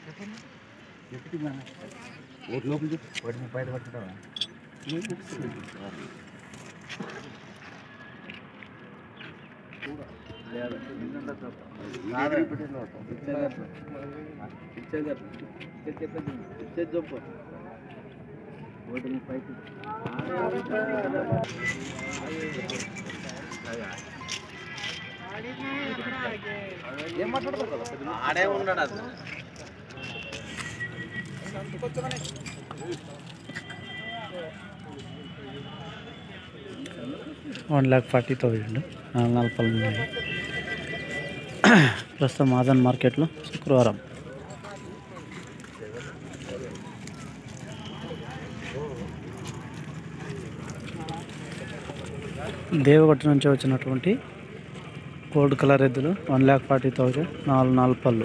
vote లోపల చెప్పు వాటిని బయట పట్టుకుంటావా చెప్పు ఏం మాట్లాడతారు ఆడే ఉన్నాడు అతను వన్ ల్యాక్ ఫార్టీ థౌజండ్ నాలుగు నాలుగు పళ్ళు ఉన్నాయి ప్రస్తుతం మాదన్ మార్కెట్లో శుక్రవారం దేవగట్టు నుంచి వచ్చినటువంటి గోల్డ్ కలర్ ఎద్దులు వన్ ల్యాక్ ఫార్టీ థౌజండ్ నాలుగు నాలుగు పళ్ళు